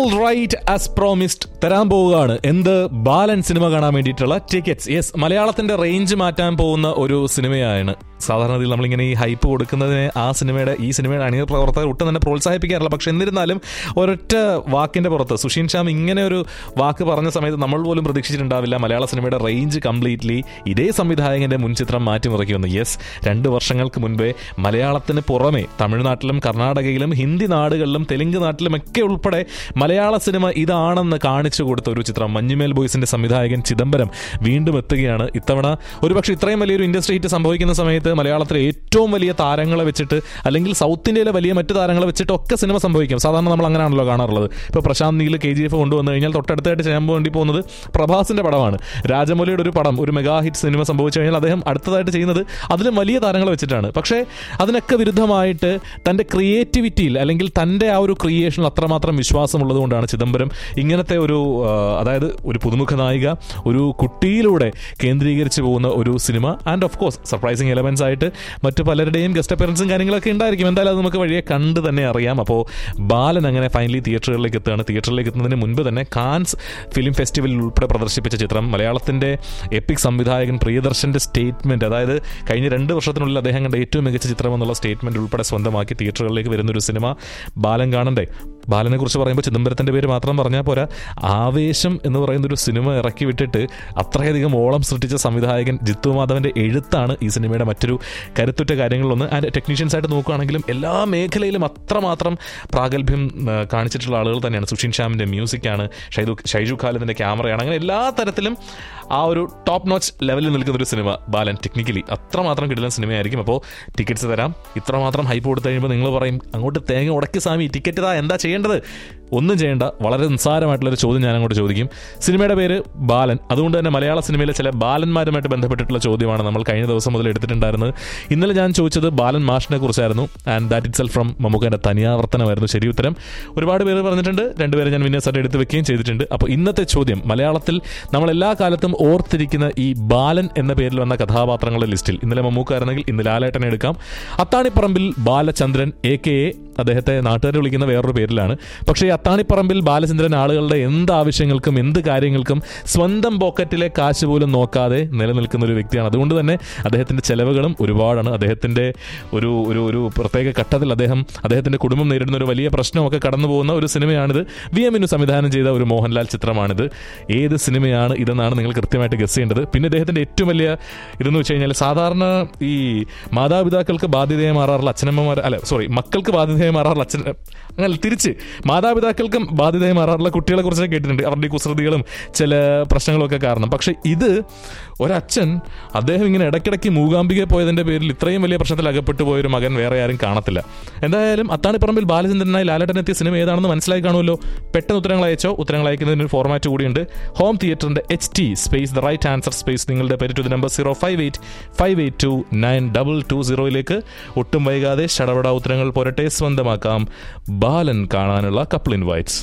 right as promised തരാൻ പോവുകയാണ് എന്ത് ബാലൻ സിനിമ കാണാൻ വേണ്ടിയിട്ടുള്ള ടിക്കറ്റ്സ് യെസ് മലയാളത്തിന്റെ റേഞ്ച് മാറ്റാൻ പോകുന്ന ഒരു സിനിമയാണ് സാധാരണ രീതിയിൽ നമ്മളിങ്ങനെ ഈ ഹൈപ്പ് കൊടുക്കുന്നതിനെ ആ സിനിമയുടെ ഈ സിനിമയുടെ അണിയർ പ്രവർത്തകർ ഒട്ടും തന്നെ പ്രോത്സാഹിപ്പിക്കാറില്ല പക്ഷെ എന്നിരുന്നാലും ഒരൊറ്റ വാക്കിന്റെ പുറത്ത് സുഷീൻ ശ്യാം ഇങ്ങനെ ഒരു വാക്ക് പറഞ്ഞ സമയത്ത് നമ്മൾ പോലും പ്രതീക്ഷിച്ചിട്ടുണ്ടാവില്ല മലയാള സിനിമയുടെ റേഞ്ച് കംപ്ലീറ്റ്ലി ഇതേ സംവിധായകന്റെ മുൻചിത്രം മാറ്റിമറിക്കുമെന്ന് യെസ് രണ്ട് വർഷങ്ങൾക്ക് മുൻപേ മലയാളത്തിന് പുറമെ തമിഴ്നാട്ടിലും കർണാടകയിലും ഹിന്ദി നാടുകളിലും തെലുങ്ക് നാട്ടിലും ഒക്കെ ഉൾപ്പെടെ മലയാള സിനിമ ഇതാണെന്ന് കാണിച്ചു കൊടുത്ത ഒരു ചിത്രം മഞ്ഞുമേൽ ബോയ്സിന്റെ സംവിധായകൻ ചിദംബരം വീണ്ടും എത്തുകയാണ് ഇത്തവണ ഒരുപക്ഷെ ഇത്രയും വലിയൊരു ഇൻഡസ്ട്രി ഹിറ്റ് സംഭവിക്കുന്ന സമയത്ത് മലയാളത്തിലെ ഏറ്റവും വലിയ താരങ്ങളെ വെച്ചിട്ട് അല്ലെങ്കിൽ സൗത്ത് ഇന്ത്യയിലെ വലിയ മറ്റു താരങ്ങളെ വെച്ചിട്ട് ഒക്കെ സിനിമ സംഭവിക്കും സാധാരണ നമ്മൾ അങ്ങനെയാണല്ലോ കാണാറുള്ളത് ഇപ്പോൾ Prashanth Neel K G F കൊണ്ടുവന്നു കഴിഞ്ഞാൽ തൊട്ടടുത്തായിട്ട് ചെയ്യാൻ വേണ്ടി പോകുന്നത് പ്രഭാസിന്റെ പടമാണ് രാജമൗലിയുടെ ഒരു പടം ഒരു മെഗാ ഹിറ്റ് സിനിമ സംഭവിച്ചു കഴിഞ്ഞാൽ അദ്ദേഹം അടുത്തതായിട്ട് ചെയ്യുന്നത് അതിലും വലിയ താരങ്ങളെ വെച്ചിട്ടാണ് പക്ഷേ അതിനൊക്കെ വിരുദ്ധമായിട്ട് തൻ്റെ ക്രിയേറ്റിവിറ്റിയിൽ അല്ലെങ്കിൽ തൻ്റെ ആ ഒരു ക്രിയേഷനിൽ അത്രമാത്രം വിശ്വാസമുള്ളത് കൊണ്ടാണ് ചിദംബരം ഇങ്ങനത്തെ ഒരു ആ, അതായത് ഒരു പുതുമുഖ നായിക ഒരു കുട്ടിയിലൂടെ കേന്ദ്രീകരിച്ച് പോകുന്ന ഒരു cinema and of course surprising elements ആയിട്ട് മറ്റു പലരുടെയും ഗസ്റ്റ് അപ്പിയറൻസും കാര്യങ്ങളൊക്കെ ഉണ്ടായിരിക്കും എന്തായാലും അത് നമുക്ക് വഴിയെ കണ്ട് തന്നെ അറിയാം അപ്പോൾ ബാലൻ അങ്ങനെ ഫൈനലി തിയേറ്ററുകളിലേക്ക് എത്തുകയാണ് തിയേറ്ററിലേക്ക് എത്തുന്നതിന് മുൻപ് തന്നെ കാൻസ് ഫിലിം ഫെസ്റ്റിവലിൽ ഉൾപ്പെടെ പ്രദർശിപ്പിച്ച ചിത്രം മലയാളത്തിന്റെ എപ്പിക് സംവിധായകൻ പ്രിയദർശന്റെ സ്റ്റേറ്റ്മെന്റ് അതായത് കഴിഞ്ഞ രണ്ട് വർഷത്തിനുള്ളിൽ അദ്ദേഹം കണ്ട ഏറ്റവും മികച്ച ചിത്രം എന്നുള്ള സ്റ്റേറ്റ്മെന്റ് ഉൾപ്പെടെ സ്വന്തമാക്കി തിയേറ്ററുകളിലേക്ക് വരുന്ന ഒരു സിനിമ ബാലൻ കാണണ്ടേ ബാലനെ കുറിച്ച് പറയുമ്പോൾ ചിദംബരത്തിന്റെ പേര് മാത്രം പറഞ്ഞാൽ പോരാ ആവേശം എന്ന് പറയുന്ന ഒരു സിനിമ ഇറക്കി വിട്ടിട്ട് അത്രയധികം ഓളം സൃഷ്ടിച്ച സംവിധായകൻ ജിത്തു മാധവന്റെ എഴുത്താണ് ഈ സിനിമയുടെ മറ്റൊരു കരുത്തുറ്റ കാര്യങ്ങളിലൊന്ന് ആൻഡ് ടെക്നീഷ്യൻസ് ആയിട്ട് നോക്കുകയാണെങ്കിലും എല്ലാ മേഖലയിലും അത്രമാത്രം പ്രാഗൽഭ്യം ആ, കാണിച്ചിട്ടുള്ള ആളുകൾ തന്നെയാണ് സുഷിൻ ശ്യാമിന്റെ മ്യൂസിക്കാണ് ഷൈജു ഷൈജു ഖാലിദിന്റെ ക്യാമറയാണ് അങ്ങനെ എല്ലാ തരത്തിലും ആ ഒരു ടോപ്പ് നോച്ച് ലെവലിൽ നിൽക്കുന്ന ഒരു സിനിമ ബാലൻ ടെക്നിക്കലി അത്രമാത്രം കിട്ടുന്ന സിനിമയായിരിക്കും അപ്പോൾ ടിക്കറ്റ്സ് തരാം ഇത്രമാത്രം ഹൈപ്പ് കൊടുത്തു കഴിയുമ്പോൾ നിങ്ങൾ പറയും അങ്ങോട്ട് തേങ്ങ ഉടക്കി സ്വാമി ടിക്കറ്റ് ഇതാ എന്താ ചെയ്യേണ്ടത് ഒന്നും ചെയ്യേണ്ട വളരെ നിസ്സാരമായിട്ടുള്ള ഒരു ചോദ്യം ഞാൻ അങ്ങോട്ട് ചോദിക്കും സിനിമയുടെ പേര് ബാലൻ അതുകൊണ്ട് തന്നെ മലയാള സിനിമയിലെ ചില ബാലന്മാരുമായിട്ട് ബന്ധപ്പെട്ടിട്ടുള്ള ചോദ്യമാണ് നമ്മൾ കഴിഞ്ഞ ദിവസം മുതൽ എടുത്തിട്ടുണ്ടായിരുന്നത് ഇന്നലെ ഞാൻ ചോദിച്ചത് ബാലൻ മാഷിനെ കുറിച്ചായിരുന്നു and that itself from മമ്മൂക്കൻ്റെ തനിയാവർത്തനമായിരുന്നു ശരി ഉത്തരം ഒരുപാട് പേര് പറഞ്ഞിട്ടുണ്ട് രണ്ടുപേരെ ഞാൻ വിന്യാസമായിട്ട് എടുത്ത് വെക്കുകയും ചെയ്തിട്ടുണ്ട് അപ്പോൾ ഇന്നത്തെ ചോദ്യം മലയാളത്തിൽ നമ്മൾ എല്ലാ കാലത്തും ഓർത്തിരിക്കുന്ന ഈ ബാലൻ എന്ന പേരിൽ വന്ന കഥാപാത്രങ്ങളുടെ ലിസ്റ്റിൽ ഇന്നലെ മമ്മൂക്കായിരുന്നെങ്കിൽ ഇന്ന് ലാലേട്ടനെ എടുക്കാം Athanipparambil Balachandran A K A അദ്ദേഹത്തെ നാട്ടുകാർ വിളിക്കുന്ന വേറൊരു പേരിലാണ് പക്ഷേ ഈ അത്താണിപ്പറമ്പിൽ ബാലചന്ദ്രൻ ആളുകളുടെ എന്ത് ആവശ്യങ്ങൾക്കും എന്ത് കാര്യങ്ങൾക്കും സ്വന്തം പോക്കറ്റിലെ കാശ് പോലും നോക്കാതെ നിലനിൽക്കുന്ന ഒരു വ്യക്തിയാണ് അതുകൊണ്ട് തന്നെ അദ്ദേഹത്തിന്റെ ചെലവുകളും ഒരുപാടാണ് അദ്ദേഹത്തിന്റെ ഒരു ഒരു ഒരു പ്രത്യേക ഘട്ടത്തിൽ അദ്ദേഹം അദ്ദേഹത്തിന്റെ കുടുംബം നേരിടുന്ന ഒരു വലിയ പ്രശ്നമൊക്കെ കടന്നു പോകുന്ന ഒരു സിനിമയാണിത് വി എമ്മിനു സംവിധാനം ചെയ്ത ഒരു മോഹൻലാൽ ചിത്രമാണിത് ഏത് സിനിമയാണ് ഇതെന്നാണ് നിങ്ങൾ കൃത്യമായിട്ട് ഗസ് ചെയ്യേണ്ടത് പിന്നെ അദ്ദേഹത്തിന്റെ ഏറ്റവും വലിയ ഇതെന്ന് വെച്ച് കഴിഞ്ഞാൽ സാധാരണ ഈ മാതാപിതാക്കൾക്ക് ബാധ്യതയെ മാറാറുള്ള അച്ഛനമ്മമാർ അല്ല സോറി മക്കൾക്ക് ബാധ്യതയെ മാറാറുള്ള അച്ഛൻ അങ്ങനെ തിരിച്ച് മാതാപിതാക്കൾക്കും ബാധ്യതയെ മാറാറുള്ള കുട്ടികളെ കുറിച്ച് കേട്ടിട്ടുണ്ട് അവരുടെ ഈ കുസൃതികളും ചില പ്രശ്നങ്ങളൊക്കെ കാരണം പക്ഷെ ഇത് ഒരച്ഛൻ അദ്ദേഹം ഇങ്ങനെ ഇടയ്ക്കിടയ്ക്ക് മൂകാംബികയെ പോയതിന്റെ പേരിൽ ഇത്രയും വലിയ പ്രശ്നത്തിൽ അകപ്പെട്ടു പോയ ഒരു മകൻ വേറെ ആരും കാണത്തില്ല എന്തായാലും അത്താണിപ്പറമ്പിൽ ബാലചന്ദ്രനായി ലാലേട്ടൻ എത്തിയ സിനിമ ഏതാണെന്ന് മനസ്സിലായി കാണുമല്ലോ പെട്ടെന്ന് ഉത്തരങ്ങൾ അയച്ചോ ഉത്തരങ്ങൾ അയക്കുന്നതിന് ഒരു ഫോർമാറ്റ് കൂടിയുണ്ട് ഹോം തിയേറ്ററിന്റെ H T space the right answer space നിങ്ങളുടെ പേര് to the number zero five eight five eight two nine double two സീറോയിലേക്ക് ഒട്ടും വൈകാതെ ഷടപട ഉത്തരങ്ങൾ പുരട്ടെ സ്വന്തമാക്കാം ബാലൻ കാണാനുള്ള couple invites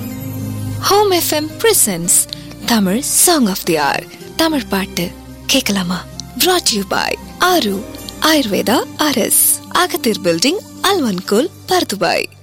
home FM presents Tamil song of the hour Tamil பாட்டு கேட்கலாமா brought யூ பாய் ஆரு ஆயுர்வேதா ஆர்எஸ் அகத்தீர் பில்டிங் அல்வன்கோல் பர்துபாய்